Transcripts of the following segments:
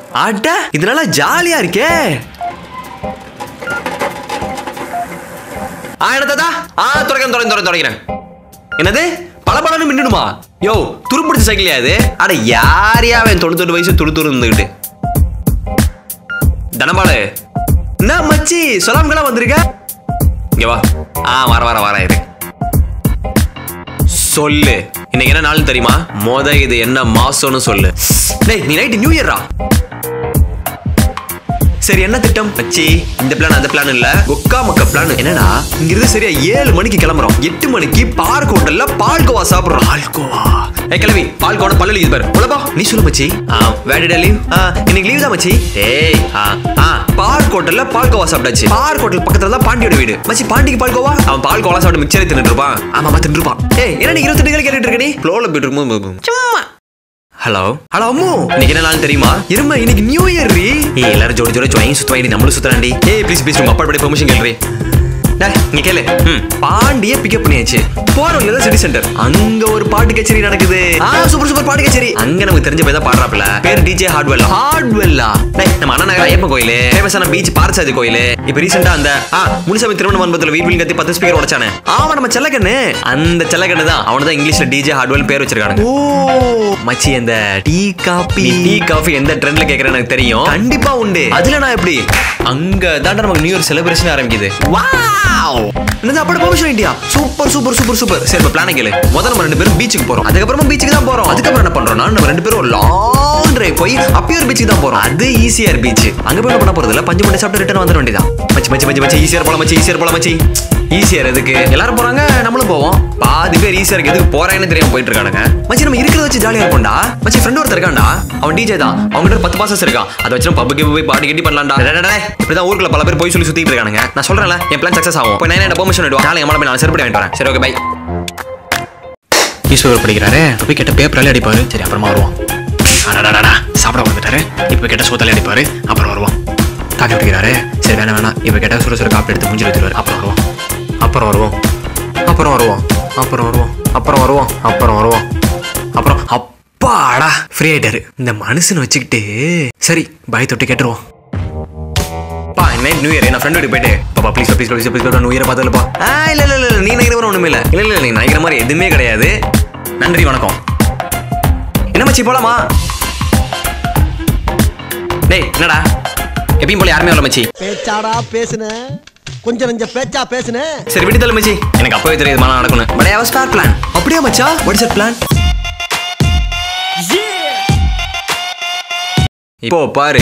அட இது நல்லா ஜாலியா இருக்கே ஆ என்னதா ஆ துடைக்கிறேன் துடைக்கிறேன் துடைக்கிறேன் துடைக்கிறேன் என்னது பல மின்னுடுமா யோ துருப்பிடிச்ச சைக்கிளியா இது அட யாரையா அவன் தொண்ணூத்தெட்டு வயசு துரு துரு இருந்துகிட்டு தனபாலு என்ன மச்சி சொல்லாமங்களா வந்திருக்க இங்க வா ஆ வர வர வர இரு சொல்லு இன்னைக்கு என்ன நாள் தெரியுமா மொத இது என்ன மாசம்னு சொல்லு டேய் நீ நைட்டு நியூ இயர்ரா சரி என்ன திட்டம் மச்சி இந்த பிளான் அந்த பிளான் இல்ல ஒக்கா மக்க பிளான் என்னன்னா இங்க இருந்து சரியா ஏழு மணிக்கு கிளம்புறோம் எட்டு மணிக்கு பார்க் ஹோட்டல்ல பால்கோவா சாப்பிடுறோம் பால்கோவா ஏ கிளவி பால்கோவா பல்லு இது பாரு உலபா நீ சொல்லு மச்சி ஆ வேடிடா லீவ் ஆ இன்னைக்கு லீவ் தான் மச்சி ஏய் ஆ ஆ பார்க் ஹோட்டல்ல பால்கோவா சாப்பிட்டாச்சு பார்க் ஹோட்டல் பக்கத்துல தான் பாண்டியோட வீடு மச்சி பாண்டிக்கு பால்கோவா அவன் பால்கோவா சாப்பிட்டு மிக்சரே தின்னுட்டு இருப்பான் ஆமா தின்னுட்டு இருப்பான் ஏய் என்ன நீ இருபத்தி ரெண்டு கேட்டுட்டு இருக்க நீ ஃப்ளோல போயிட்டு இருக்கும்போது சும்மா ஹலோ ஹலோ அம்மு இன்னைக்கு என்ன நாள் தெரியுமா இருமா இன்னைக்கு நியூ இயர் ரீ ஏய் எல்லாரும் ஜோடி ஜோடி ஜோயின் சுத்துவாங்க நம்மளும் சுத்துறாண்டி ஏய் ப்ளீஸ் ப்ளீஸ் உங்க அப்பா படி பெர்மிஷன் கேள்றி டேய், இங்க கேளு ம் பாண்டிய பிக்கப் பண்ணியாச்சு போற வழியில தான் சிட்டி சென்டர் அங்க ஒரு பாட்டு கச்சேரி நடக்குது ஆ சூப்பர் சூப்பர் பாட்டு கச்சேரி அங்க நமக்கு தெரிஞ்ச போய் தான் பாடுறாப்ல பேர் டிஜே ஹார்ட்வெல் ஹார்ட்வெல்லா டேய் நம்ம அண்ணா நகர் ஐயப்பன் கோயில் ஃபேமஸான பீச் பார்சாதி கோயில் இப்போ ரீசெண்டா அந்த ஆ முனிசாமி திருமண மண்டபத்துல வீட் வீல் கத்தி பத்து ஸ்பீக்கர் உடைச்சானே ஆமா நம்ம செல்லக்கண்ணு அந்த செல்லக்கண்ணு தான் அவன தான் இங்கிலீஷ்ல டிஜே ஹார்ட்வெல் பேர் வச்சிருக்காங்க ஓ மச்சி அந்த டீ காபி டீ காஃபி எந்த ட்ரெண்ட்ல கேக்குறேன்னு எனக்கு தெரியும் கண்டிப்பா உண்டு அதுல நான் எப்படி அங்க தான் நமக்கு நியூ இயர் செலிப்ரேஷன் ஆரம்பிக்குது வாவ் என்னது அப்படி permission idea super super super super சரி இப்ப பிளான் கேளு முதல்ல நம்ம ரெண்டு பேரும் பீச்சுக்கு போறோம் அதுக்கப்புறமா பீச்சுக்கு தான் போறோம் அதுக்கப்புறம் என்ன பண்றோம்னா நம்ம ரெண்டு பேரும் லாங் டிரைவ் போய் அப்பியூர் பீச்சுக்கு தான் போறோம் அது ஈஸியர் பீச் அங்க போய் என்ன பண்ண போறது இல்ல பஞ்சு மணி சாப்பிட்டு ரிட்டர்ன் வந்துட வேண்டியதான் மச்சி மச்சி மச்சி மச்சி ஈஸியர் போலாம் மச்சி ஈஸியர் போலாம் மச்சி ஈஸியர் எதுக்கு எல்லாரும் போறாங்க நம்மளும் போவோம் பாதி பேர் ஈஸியருக்கு எதுக்கு போறாங்கன்னு தெரியாம போயிட்டு இருக்கானுங்க மச்சி நம்ம இருக்கிறத வச்சு ஜாலியா இருப்போம்டா மச்சி ஃப்ரெண்ட் ஒருத்தர் இருக்கான்டா அவன் டிஜே தான் அவங்ககிட்ட ஒரு பத்து பாசஸ் இருக்கான் அதை வச்சு நம்ம பப்புக்கு போய் பாடி கட்டி பண்ணலாம்டா டேய், டேய், டேய், இப்படிதான் ஊருக்குள்ள பல பேர் போய் சொல்லி சுத்திட்டு இருக்கானுங்க நான் சொல்றேன்ல என் பிளான் சக்சஸ் ஆகும் போய் நான் என்ன பெர்மிஷன் விடுவோம் நாளைக்கு அம்மா போய் நான் செருப்படி வாங்கிட்டு வரேன் சரி ஓகே பை ஈஸ்வர் படிக்கிறாரு போய் கேட்ட பேப்பராலே அடிப்பாரு சரி அப்புறமா வருவான் அடடடடா சாப்பிட வந்துட்டாரு இப்போ கேட்ட சோத்தாலே அடிப்பாரு அப்புறம் வருவான் காஃபி குடிக்கிறாரு சரி வேணாம் வேணாம் இப்போ கேட்ட சுட சுட காப்பி எடுத்து மூஞ்சில் வச்சிருவாரு அப்புறம் வருவான் அப்புறம் வருவோம் அப்புறம் வருவோம் அப்புறம் வருவோம் அப்புறம் வருவோம் அப்புறம் வருவோம் அப்புறம் அப்பாடா ஃப்ரீ ஆயிட்டாரு இந்த மனுஷனை வச்சுக்கிட்டு சரி பாய் தொட்டு கேட்டுருவோம் பா நைட் நியூ இயர் நான் ஃப்ரெண்ட் வீட்டுக்கு போயிட்டு பாப்பா please please please please new year பார்த்ததுலப்பா ஆ இல்ல இல்ல இல்ல நீ நினைக்கிற மாதிரி ஒண்ணுமே இல்ல இல்ல இல்ல நீ நினைக்கிற மாதிரி எதுவுமே கிடையாது நன்றி வணக்கம் என்ன மச்சி போலாமா டேய் என்னடா எப்பயும் போல யாருமே வரல மச்சி பேச்சாடா பேசுன கொஞ்சம் நெஞ்ச பேச்சா பேசுன சரி விட்டு தள்ளு மச்சி எனக்கு அப்பவே தெரியுது மன நடக்கணும் but I have start plan அப்படியே மச்சா வாட் இஸ் பிளான் இப்போ பாரு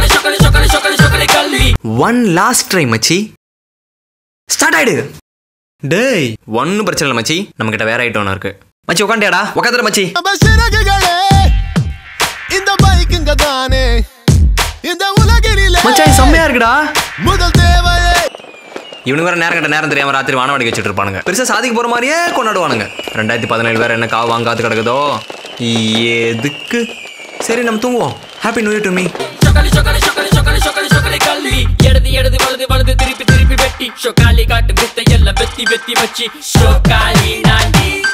ஒன் லாஸ்ட் ட்ரை மச்சி ஸ்டார்ட் ஆயிடு டேய் ஒன்னும் பிரச்சனை இல்லை மச்சி நம்ம கிட்ட வேற ஐட்டம் ஒன்று இருக்கு மச்சி உட்காண்டியாடா உட்காந்துற மச்சி சிறகுகளே இந்த பைக்குங்க தானே இந்த உலகிலே மச்சான் இது செம்மையா இருக்குடா முதல் தேவையே இவனுக்கு வேற நேரம் கட்ட நேரம் தெரியாம ராத்திரி வானவாடி வச்சுட்டு இருப்பானுங்க பெருசா சாதிக்க போற மாதிரியே கொண்டாடுவானுங்க ரெண்டாயிரத்தி பதினேழு வேற என்ன காவு வாங்காத்து கிடக்குதோ எதுக்கு சரி நம்ம தூங்குவோம் happy new year to me சொக்கலி சொக்கலி சொக்கலி சொக்கலி சொக்கலி சொக்கலி கல்லி இடது இடது வலது வலது திருப்பி திருப்பி வெட்டி சொக்காலி காட்டு குத்தை எல்லாம் வெத்தி வெத்தி வச்சு சொக்காலி நாண்டி